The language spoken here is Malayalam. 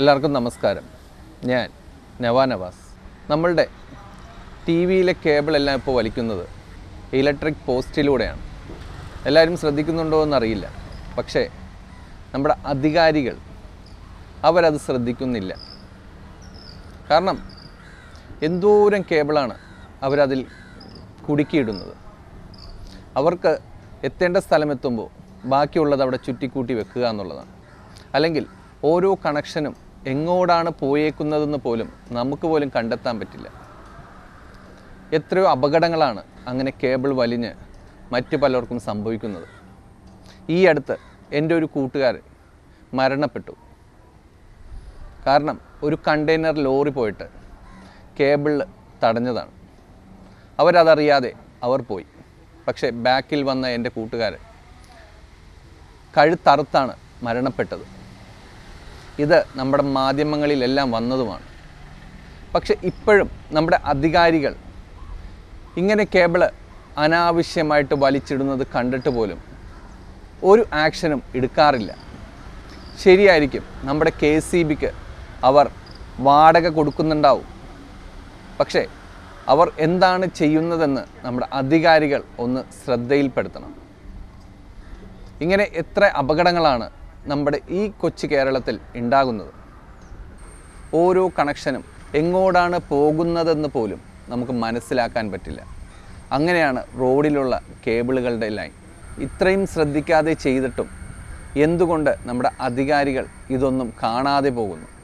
എല്ലാവർക്കും നമസ്കാരം ഞാൻ നവാ നവാസ് നമ്മളുടെ ടി വിയിലെ കേബിളെല്ലാം ഇപ്പോൾ വലിക്കുന്നത് ഇലക്ട്രിക് പോസ്റ്റിലൂടെയാണ് എല്ലാവരും ശ്രദ്ധിക്കുന്നുണ്ടോ എന്നറിയില്ല പക്ഷേ നമ്മുടെ അധികാരികൾ അവരത് ശ്രദ്ധിക്കുന്നില്ല കാരണം എന്തോരം കേബിളാണ് അവരതിൽ കുടുക്കിയിടുന്നത് അവർക്ക് എത്തേണ്ട സ്ഥലമെത്തുമ്പോൾ ബാക്കിയുള്ളത് അവിടെ ചുറ്റിക്കൂട്ടി വെക്കുക എന്നുള്ളതാണ് അല്ലെങ്കിൽ ഓരോ കണക്ഷനും എങ്ങോട്ടാണ് പോയേക്കുന്നതെന്ന് പോലും നമുക്ക് പോലും കണ്ടെത്താൻ പറ്റില്ല എത്രയോ അപകടങ്ങളാണ് അങ്ങനെ കേബിൾ വലിഞ്ഞ് മറ്റു പലർക്കും സംഭവിക്കുന്നത് ഈ അടുത്ത് എൻ്റെ ഒരു കൂട്ടുകാരൻ മരണപ്പെട്ടു കാരണം ഒരു കണ്ടെയ്നർ ലോറി പോയിട്ട് കേബിൾ തടഞ്ഞതാണ് അവരതറിയാതെ അവർ പോയി പക്ഷേ ബാക്കിൽ വന്ന എൻ്റെ കൂട്ടുകാരൻ കഴുത്തറുത്താണ് മരണപ്പെട്ടത് ഇത് നമ്മുടെ മാധ്യമങ്ങളിലെല്ലാം വന്നതുമാണ് പക്ഷെ ഇപ്പോഴും നമ്മുടെ അധികാരികൾ ഇങ്ങനെ കേബിള് അനാവശ്യമായിട്ട് വലിച്ചിടുന്നത് കണ്ടിട്ട് പോലും ഒരു ആക്ഷനും എടുക്കാറില്ല ശരിയായിരിക്കും നമ്മുടെ കെ സി ബിക്ക് അവർ വാടക കൊടുക്കുന്നുണ്ടാവും പക്ഷേ അവർ എന്താണ് ചെയ്യുന്നതെന്ന് നമ്മുടെ അധികാരികൾ ഒന്ന് ശ്രദ്ധയിൽപ്പെടുത്തണം ഇങ്ങനെ എത്ര അപകടങ്ങളാണ് നമ്മുടെ ഈ കൊച്ചു കേരളത്തിൽ ഉണ്ടാകുന്നത് ഓരോ കണക്ഷനും എങ്ങോട്ടാണ് പോകുന്നതെന്ന് പോലും നമുക്ക് മനസ്സിലാക്കാൻ പറ്റില്ല അങ്ങനെയാണ് റോഡിലുള്ള കേബിളുകളുടെ ലൈൻ ഇത്രയും ശ്രദ്ധിക്കാതെ ചെയ്തിട്ടും എന്തുകൊണ്ട് നമ്മുടെ അധികാരികൾ ഇതൊന്നും കാണാതെ പോകുന്നു